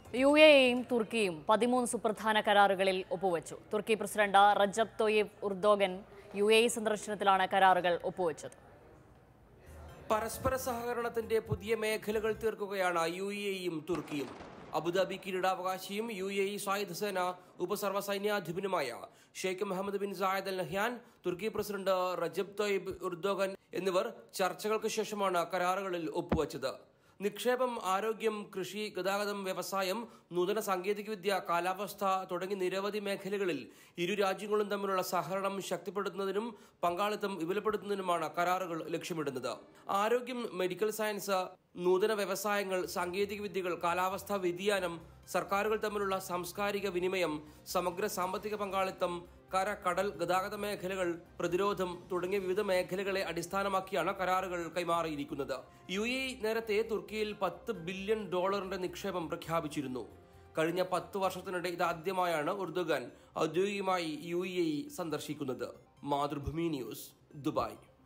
U എയും തുർക്കിയും പതിമൂന്ന് സുപ്രധാന കരാറുകളിൽ ഒപ്പുവെച്ചു തുർക്കി president Recep Tayyip Erdogan U A സന്ദർശനത്തിലാണ് കരാറുകൾ ഒപ്പുവെച്ചത് പരസ്പര സഹകരണത്തിന്റെ പുതിയ മേഖലകൾ തീർക്കുകയാണ് യു എയും തുർക്കിയും അബുദാബി കിരീടാവകാശിയും യു എ ഇ സായുധ സേന ഉപസർവ സൈന്യാധിപനുമായ Sheikh Mohammed bin Zayed Al Nahyan തുർക്കി പ്രസിഡന്റ് റജബ് തൊയ്ബ് ഉർദോഗൻ എന്നിവർ ചർച്ചകൾക്ക് ശേഷമാണ് കരാറുകളിൽ ഒപ്പുവച്ചത് നിക്ഷേപം ആരോഗ്യം കൃഷി ഗതാഗതം വ്യവസായം നൂതന സാങ്കേതികവിദ്യ കാലാവസ്ഥ തുടങ്ങി നിരവധി മേഖലകളിൽ ഇരു രാജ്യങ്ങളും തമ്മിലുള്ള സഹകരണം ശക്തിപ്പെടുത്തുന്നതിനും പങ്കാളിത്തം വിപുലപ്പെടുത്തുന്നതിനുമാണ് കരാറുകൾ ലക്ഷ്യമിടുന്നത് ആരോഗ്യം മെഡിക്കൽ സയൻസ് നൂതന വ്യവസായങ്ങൾ സാങ്കേതിക വിദ്യകൾ കാലാവസ്ഥാ വ്യതിയാനം സർക്കാരുകൾ തമ്മിലുള്ള സാംസ്കാരിക വിനിമയം സമഗ്ര സാമ്പത്തിക പങ്കാളിത്തം കര കടൽ ഗതാഗത മേഖലകൾ പ്രതിരോധം തുടങ്ങിയ വിവിധ മേഖലകളെ അടിസ്ഥാനമാക്കിയാണ് കരാറുകൾ കൈമാറിയിരിക്കുന്നത് യു എ നേരത്തെ തുർക്കിയിൽ പത്ത് ബില്യൺ ഡോളറിന്റെ നിക്ഷേപം പ്രഖ്യാപിച്ചിരുന്നു കഴിഞ്ഞ പത്ത് വർഷത്തിനിടെ ഇതാദ്യമായാണ് ഉർദുഗാൻ ഔദ്യോഗികമായി യു എ സന്ദർശിക്കുന്നത് മാതൃഭൂമി ന്യൂസ് ദുബായ്